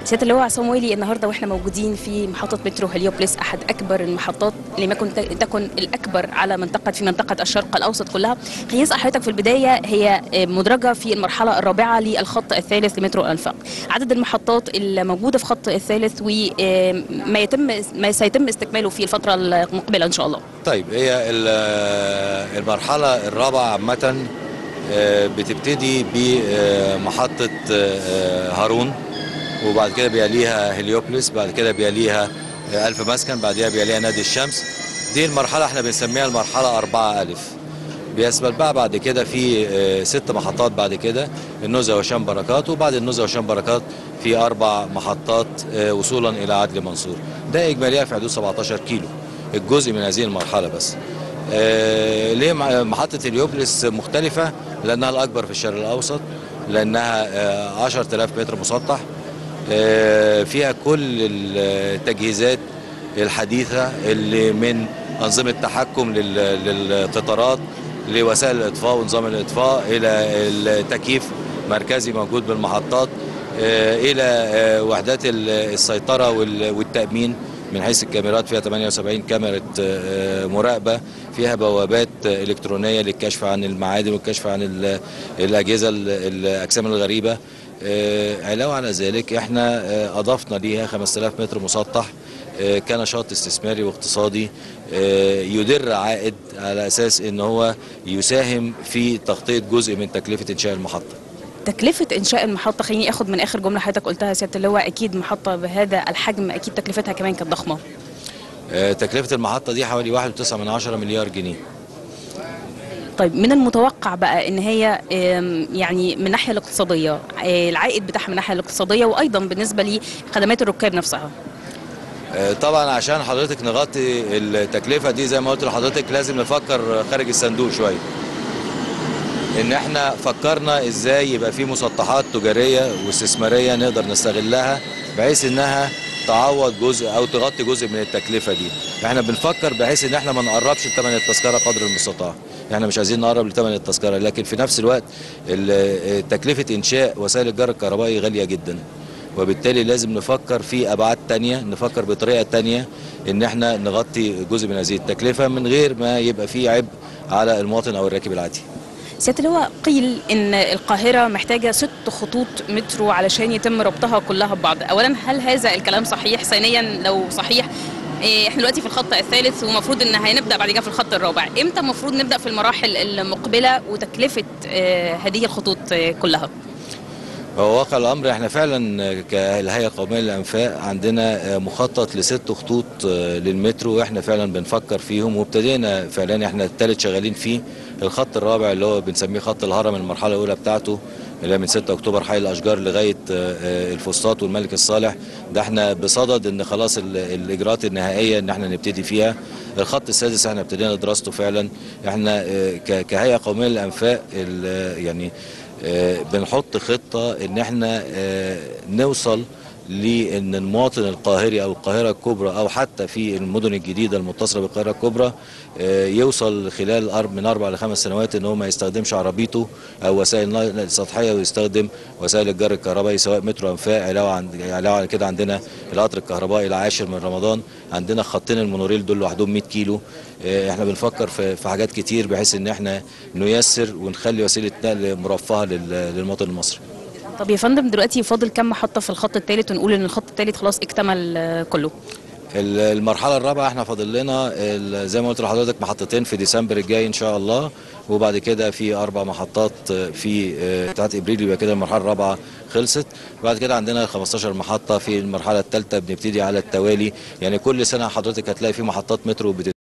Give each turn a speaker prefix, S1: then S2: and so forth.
S1: سياده اللواء عصام ويلي النهارده واحنا موجودين في محطه مترو هليوبلس احد اكبر المحطات اللي ما كنت تكن الاكبر على منطقه في منطقه الشرق الاوسط كلها خليني اسال حضرتك في البدايه هي مدرجه في المرحله الرابعه للخط الثالث لمترو الانفاق عدد المحطات الموجوده في الخط الثالث وما يتم ما سيتم استكماله في الفتره المقبله ان شاء الله
S2: طيب هي المرحله الرابعه عامه بتبتدي بمحطه هارون وبعد كده بيليها هليوبلس بعد كده بيليها ألف مسكن بعدها بيليها نادي الشمس دي المرحلة احنا بنسميها المرحلة أربعة ألف بيتبع بعد كده في ست محطات بعد كده النزهة وشام بركات وبعد النزهة وشام بركات في أربع محطات وصولا إلى عدلي منصور ده إجماليها في حدود 17 كيلو الجزء من هذه المرحلة بس ليه محطة هليوبلس مختلفة لأنها الأكبر في الشرق الأوسط لأنها 10000 متر مسطح فيها كل التجهيزات الحديثة اللي من أنظمة تحكم للقطارات لوسائل الإطفاء ونظام الإطفاء إلى التكييف مركزي موجود بالمحطات إلى وحدات السيطرة والتأمين من حيث الكاميرات فيها 78 كاميرا مراقبة فيها بوابات إلكترونية للكشف عن المعادن والكشف عن الأجهزة الأجسام الغريبة علاوة على ذلك احنا اضفنا ليها 5000 متر مسطح كنشاط استثماري واقتصادي يدر عائد على اساس ان هو يساهم في تغطيه جزء من تكلفه انشاء المحطه.
S1: تكلفة إنشاء المحطة خليني آخد من آخر جملة حضرتك قلتها سيادة اللواء أكيد محطة بهذا الحجم أكيد تكلفتها كمان كانت ضخمة.
S2: تكلفة المحطة دي حوالي 1.9 مليار جنيه.
S1: طيب من المتوقع بقى ان هي يعني من الناحيه الاقتصاديه العائد بتاعها من الناحيه الاقتصاديه وايضا بالنسبه لخدمات الركاب نفسها
S2: طبعا عشان حضرتك نغطي التكلفه دي زي ما قلت لحضرتك لازم نفكر خارج الصندوق شويه ان احنا فكرنا ازاي يبقى في مسطحات تجاريه واستثماريه نقدر نستغلها بحيث انها تعوض جزء او تغطي جزء من التكلفه دي احنا بنفكر بحيث ان احنا ما نقربش ثمن التذكره قدر المستطاع احنا مش عايزين نقرب لثمن التذكره لكن في نفس الوقت تكلفه انشاء وسائل الجر الكهربائي غاليه جدا وبالتالي لازم نفكر في ابعاد تانية نفكر بطريقه تانية ان احنا نغطي جزء من هذه التكلفه من غير ما يبقى في عبء على المواطن او الراكب العادي
S1: سياده اللواء قيل ان القاهره محتاجه ست خطوط مترو علشان يتم ربطها كلها ببعض اولا هل هذا الكلام صحيح ثانيا لو صحيح احنا دلوقتي في الخط الثالث ومفروض ان هنبدا بعد كده في الخط الرابع امتى المفروض نبدا في المراحل المقبله وتكلفه هذه الخطوط كلها
S2: هو واقع الامر احنا فعلا كالهيئه القوميه للانفاق عندنا مخطط لست خطوط للمترو واحنا فعلا بنفكر فيهم وابتدينا فعلا احنا الثالث شغالين فيه الخط الرابع اللي هو بنسميه خط الهرم المرحله الاولى بتاعته اللي من 6 اكتوبر حي الاشجار لغايه الفسطاط والملك الصالح ده احنا بصدد ان خلاص الاجراءات النهائيه ان احنا نبتدي فيها الخط السادس احنا ابتدينا دراسته فعلا احنا كهيئه قوميه للانفاق يعني بنحط خطه ان احنا نوصل لان المواطن القاهري او القاهره الكبرى او حتى في المدن الجديده المتصله بالقاهره الكبرى يوصل خلال من اربع لخمس سنوات ان هو ما يستخدمش عربيته او وسائل النقل السطحيه ويستخدم وسائل الجر الكهربائي سواء مترو انفاق علاوه عن علاوه على كده عندنا القطر الكهربائي العاشر من رمضان عندنا خطين المونوريل دول لوحدهم 100 كيلو احنا بنفكر في حاجات كتير بحيث ان احنا نيسر ونخلي وسيله نقل مرفهه للمواطن المصري
S1: طب يا فندم دلوقتي فاضل كم محطه في الخط الثالث ونقول ان الخط الثالث خلاص اكتمل كله
S2: المرحله الرابعه احنا فاضل لنا زي ما قلت لحضرتك محطتين في ديسمبر الجاي ان شاء الله وبعد كده في اربع محطات في بتاعت ابريل يبقى كده المرحله الرابعه خلصت بعد كده عندنا 15 محطه في المرحله الثالثه بنبتدي على التوالي يعني كل سنه حضرتك هتلاقي في محطات مترو